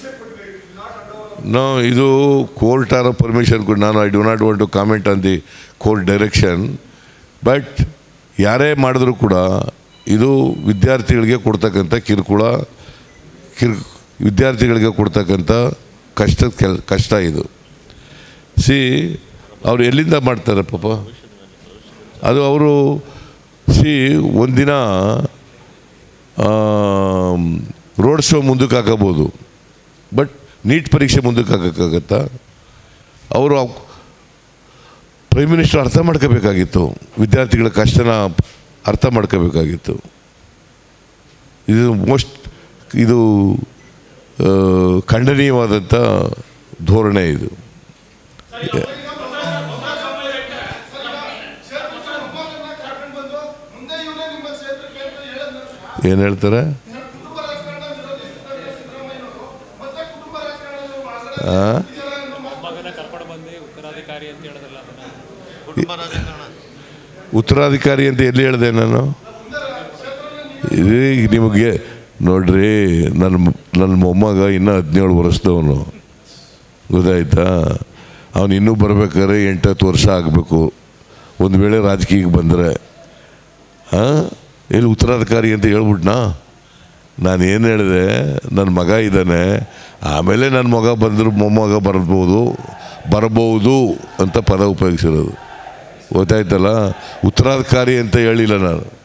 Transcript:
No ಇದು court ಆರ permission ಕೊಡಿ ನಾನು I do not want to comment on the court direction but ಯಾರೇ ಮಾಡಿದ್ರು ಕೂಡ ಇದು ವಿದ್ಯಾರ್ಥಿಗಳಿಗೆ ಕೊಡ್ತಕ್ಕಂಥ ಕಿರುಕುಳ ಕಿರು ವಿದ್ಯಾರ್ಥಿಗಳಿಗೆ ಕೊಡ್ತಕ್ಕಂಥ ಕಷ್ಟದ ಕೆಲ್ ಕಷ್ಟ ಇದು ಸಿ ಅವ್ರು ಎಲ್ಲಿಂದ ಮಾಡ್ತಾರೆ ಪಾಪ ಅದು ಅವರು ಸಿ ಒಂದಿನ ರೋಡ್ ಶೋ ಮುಂದಕ್ಕೆ ಹಾಕಬೋದು ಬಟ್ ನೀಟ್ ಪರೀಕ್ಷೆ ಮುಂದಕ್ಕೆ ಹಾಕೋಕ್ಕಾಗತ್ತಾ ಅವರು ಪ್ರೈಮ್ ಮಿನಿಸ್ಟರ್ ಅರ್ಥ ಮಾಡ್ಕೋಬೇಕಾಗಿತ್ತು ವಿದ್ಯಾರ್ಥಿಗಳ ಕಷ್ಟನ ಅರ್ಥ ಮಾಡ್ಕೋಬೇಕಾಗಿತ್ತು ಇದು ಮೋಸ್ಟ್ ಇದು ಆ, ಖಂಡನೀಯವಾದಂಥ ಧೋರಣೆ ಇದು ಏನು ಹೇಳ್ತಾರೆ ಆ? ಮಗನ ಕರ್ಕೊಂಡು ಬಂದು ಉತ್ತರಾಧಿಕಾರಿ ಅಂತ ಹೇಳಿದ್ರಲ್ಲ ಅದನ್ನ ಕುಟುಂಬ ರಾಜಕಾರಣ ಉತ್ತರಾಧಿಕಾರಿ ಅಂತ ಎಲ್ಲಿ ಹೇಳಿದೆ ನಾನು ಇದು ಈಗ ನಿಮಗೆ ನೋಡ್ರಿ ನನ್ನ ನನ್ನ ಮೊಮ್ಮಗ ಇನ್ನೂ ಹದಿನೇಳು ವರ್ಷದವನು ಗೊತ್ತಾಯ್ತಾ ಅವನು ಇನ್ನೂ ಬರ್ಬೇಕಾದ್ರೆ ಎಂಟತ್ತು ವರ್ಷ ಆಗಬೇಕು ಒಂದು ವೇಳೆ ರಾಜಕೀಯಕ್ಕೆ ಬಂದರೆ ಹಾಂ ಎಲ್ಲಿ ಉತ್ತರಾಧಿಕಾರಿ ಅಂತ ಹೇಳ್ಬಿಟ್ನಾ ನಾನು ಏನು ಹೇಳಿದೆ ನನ್ನ ಮಗ ಇದ್ದಾನೆ ಆಮೇಲೆ ನನ್ನ ಮಗ ಬಂದರೂ ಮೊಮ್ಮಗ ಬರ್ಬೋದು ಬರ್ಬೋದು ಅಂತ ಪದ ಉಪಯೋಗಿಸಿರೋದು ಗೊತ್ತಾಯ್ತಲ್ಲ ಉತ್ತರಾಧಿಕಾರಿ ಅಂತ ಹೇಳಿಲ್ಲ ನಾನು